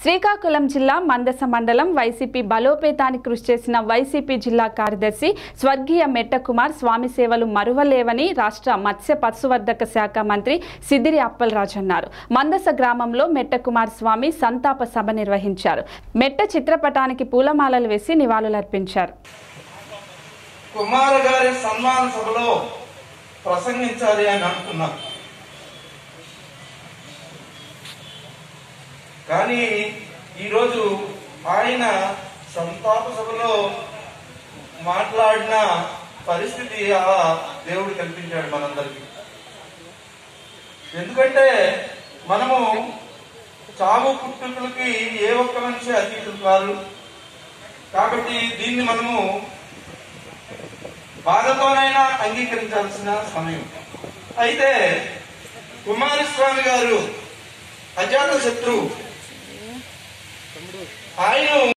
శ్రీకాకుళం జిల్లా మందస మండలం వైసీపీ బలోపేతానికి కృషి చేసిన వైసీపీ జిల్లా కార్యదర్శి స్వర్గీయ మెట్టకుమార్ స్వామి సేవలు మరువలేవని రాష్ట్ర మత్స్య పశువర్ధక శాఖ మంత్రి సిద్దిరి అప్పలరాజు అన్నారు మందస గ్రామంలో మెట్టకుమార్ స్వామి సంతాప సభ నిర్వహించారు మెట్ట చిత్రపటానికి పూలమాలలు వేసి నివాళులర్పించారు కుమార గారి సన్మాన సభలో ప్రసంగించాలి అని అనుకున్నారు కానీ ఈరోజు ఆయన సంతాప సభలో మాట్లాడిన పరిస్థితి ఆ దేవుడు కల్పించాడు మనందరికీ ఎందుకంటే మనము చావు పుట్టుకలకి ఏ ఒక్క మనిషి అతీతులు కాదు కాబట్టి దీన్ని మనము బాధతోనైనా అంగీకరించాల్సిన సమయం అయితే కుమారస్వామి గారు అజాత శత్రువు ఆయన